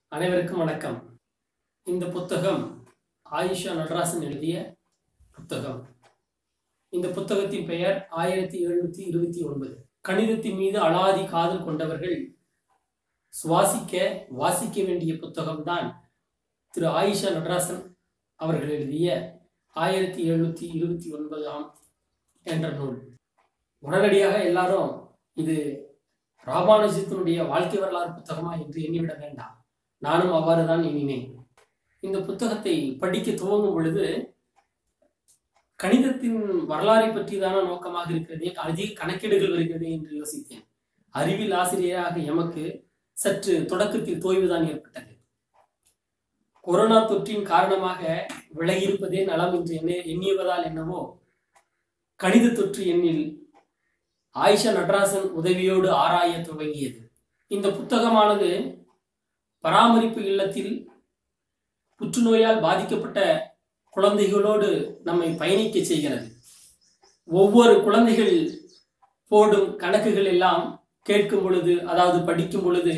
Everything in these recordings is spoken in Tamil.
அனைவருக்கும் வணக்கம் இந்த புத்தகம் ஆயிஷா நடராசன் எழுதிய புத்தகம் இந்த புத்தகத்தின் பெயர் ஆயிரத்தி எழுநூத்தி இருபத்தி ஒன்பது கணிதத்தின் மீது அலாதி காதல் கொண்டவர்கள் சுவாசிக்க வாசிக்க வேண்டிய புத்தகம்தான் திரு ஆயிஷா நடராசன் அவர்கள் எழுதிய ஆயிரத்தி எழுநூத்தி இருபத்தி ஒன்பதாம் என்ற நூல் உடனடியாக எல்லாரும் இது ராமானுஜத்தினுடைய வாழ்க்கை வரலாறு புத்தகமா என்று எண்ணிவிட வேண்டாம் நானும் அவ்வாறு தான் எண்ணினேன் இந்த புத்தகத்தை படிக்க துவங்கும் பொழுது கணிதத்தின் வரலாறை பற்றி தான நோக்கமாக இருக்கிறதே அதிக கணக்கீடுகள் வருகிறதே என்று யோசித்தேன் அறிவியல் ஆசிரியராக எமக்கு சற்று தொடக்கத்தில் தோய்வுதான் ஏற்பட்டது கொரோனா தொற்றின் காரணமாக விலகியிருப்பதே நலம் என்று எண்ண எண்ணியவதால் என்னவோ கணித தொற்று எண்ணில் ஆயிஷா நடராசன் உதவியோடு ஆராய துவங்கியது இந்த புத்தகமானது பராமரிப்பு இல்லத்தில் புற்றுநோயால் பாதிக்கப்பட்ட குழந்தைகளோடு நம்மை பயணிக்க செய்கிறது ஒவ்வொரு குழந்தைகள் போடும் கணக்குகள் எல்லாம் கேட்கும் பொழுது அதாவது படிக்கும் பொழுது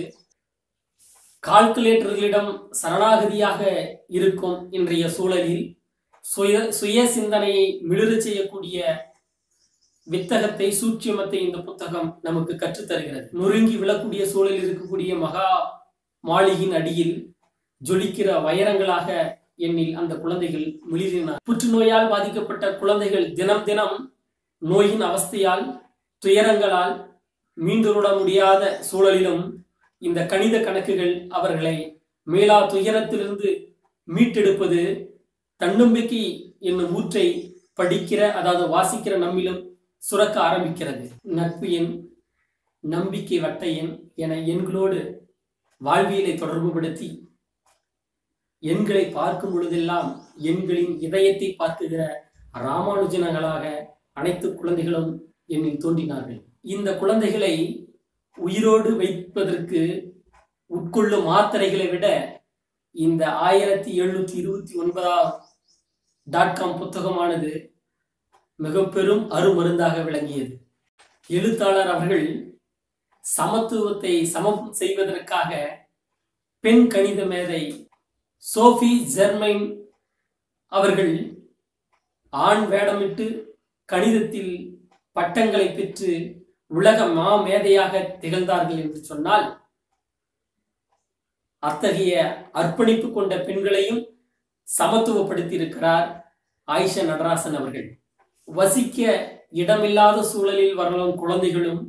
கால்குலேட்டர்களிடம் சரணாகதியாக இருக்கும் இன்றைய சூழலில் சுய சுய சிந்தனையை மிளிரச் செய்யக்கூடிய வித்தகத்தை சூட்சியமத்தை இந்த புத்தகம் நமக்கு கற்றுத்தருகிறது நொறுங்கி விழக்கூடிய சூழலில் இருக்கக்கூடிய மகா மாளிகையின் அடியில் ஜொலிக்கிற வைரங்களாக எண்ணில் அந்த குழந்தைகள் மிளிரினார் புற்றுநோயால் பாதிக்கப்பட்ட குழந்தைகள் தினம் தினம் நோயின் அவஸ்தையால் துயரங்களால் மீண்டுவிட முடியாத சூழலிலும் இந்த கணித கணக்குகள் அவர்களை மேலா துயரத்திலிருந்து மீட்டெடுப்பது தன்னம்பிக்கை என்னும் ஊற்றை படிக்கிற அதாவது வாசிக்கிற நம்மிலும் சுரக்க ஆரம்பிக்கிறது நட்பு எண் நம்பிக்கை வட்ட எண் என எண்களோடு வாழ்வியலை தொடர்புபடுத்தி எண்களை பார்க்கும் பொழுதெல்லாம் எண்களின் இதயத்தை பார்க்குகிற ராமானுஜனங்களாக அனைத்து குழந்தைகளும் என்னில் தோன்றினார்கள் இந்த குழந்தைகளை உயிரோடு வைப்பதற்கு உட்கொள்ளும் மாத்திரைகளை விட இந்த ஆயிரத்தி எழுநூத்தி இருபத்தி ஒன்பதாம் டாட் காம் புத்தகமானது மிக பெரும் அருமருந்தாக விளங்கியது எழுத்தாளர் அவர்கள் சமத்துவத்தை சமம் செய்வதற்காக பெண் கணித மேதை சோஃபி ஜெர்மைன் அவர்கள் ஆண் வேடமிட்டு கணிதத்தில் பட்டங்களை பெற்று உலக மா மேதையாக திகழ்ந்தார்கள் என்று சொன்னால் அத்தகைய அர்ப்பணிப்பு கொண்ட பெண்களையும் சமத்துவப்படுத்தி இருக்கிறார் ஆயிஷா நடராசன் அவர்கள் வசிக்க இடமில்லாத சூழலில் வரலும் குழந்தைகளும்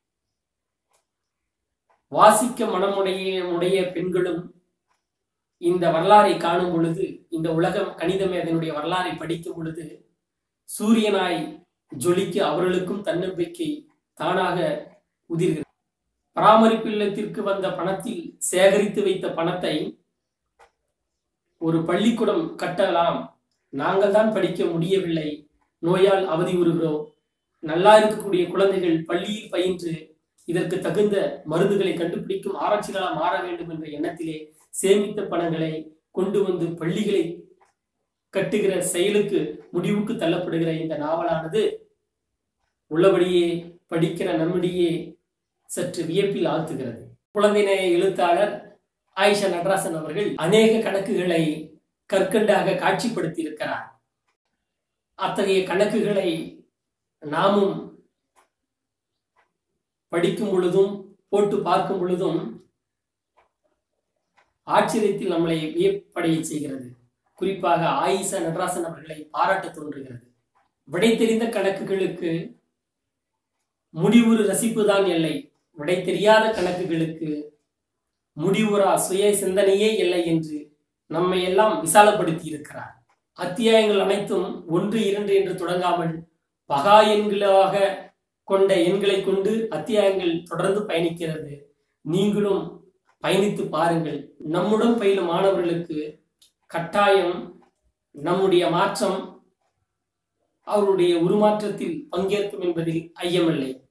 வாசிக்க மனமுடைய உடைய பெண்களும் இந்த வரலாறை காணும் பொழுது இந்த உலகம் கணிதமே அதனுடைய வரலாறை படிக்கும் பொழுது சூரியனாய் ஜொலிக்க அவர்களுக்கும் தன்னம்பிக்கை தானாக உதிர்கிறது பராமரிப்பு இல்லத்திற்கு வந்த பணத்தில் சேகரித்து வைத்த பணத்தை ஒரு பள்ளிக்கூடம் கட்டலாம் நாங்கள் தான் படிக்க முடியவில்லை நோயால் அவதி உறுகிறோம் நல்லா இருக்கக்கூடிய குழந்தைகள் பள்ளியில் பயின்று இதற்கு தகுந்த மருந்துகளை கண்டுபிடிக்கும் ஆராய்ச்சிகளாக மாற வேண்டும் என்ற எண்ணத்திலே சேமித்த பணங்களை கொண்டு வந்து பள்ளிகளை கட்டுகிற செயலுக்கு முடிவுக்கு தள்ளப்படுகிற இந்த நாவலானது உள்ளபடியே படிக்கிற நம்மிடையே சற்று வியப்பில் ஆழ்த்துகிறது குழந்தை நேய எழுத்தாளர் ஆயிஷா நடராசன் அவர்கள் அநேக கணக்குகளை கற்கண்டாக காட்சிப்படுத்தி இருக்கிறார் அத்தகைய கணக்குகளை நாமும் படிக்கும் பொழுதும் போட்டு பார்க்கும் பொழுதும் ஆச்சரியத்தில் நம்மளை வியப்படைய செய்கிறது குறிப்பாக ஆயிஷா நடராசன் அவர்களை பாராட்ட தோன்றுகிறது விடை தெரிந்த கணக்குகளுக்கு முடிவுறு ரசிப்புதான் இல்லை விடை தெரியாத கணக்குகளுக்கு முடிவுறா சுய சிந்தனையே இல்லை என்று நம்மை எல்லாம் விசாலப்படுத்தி இருக்கிறார் அத்தியாயங்கள் அனைத்தும் ஒன்று இரண்டு என்று தொடங்காமல் பகா எண்களாக கொண்ட எண்களை கொண்டு அத்தியாயங்கள் தொடர்ந்து பயணிக்கிறது நீங்களும் பயணித்து பாருங்கள் நம்முடன் பயிலும் மாணவர்களுக்கு கட்டாயம் நம்முடைய மாற்றம் அவருடைய உருமாற்றத்தில் பங்கேற்கும் என்பதில் ஐயமில்லை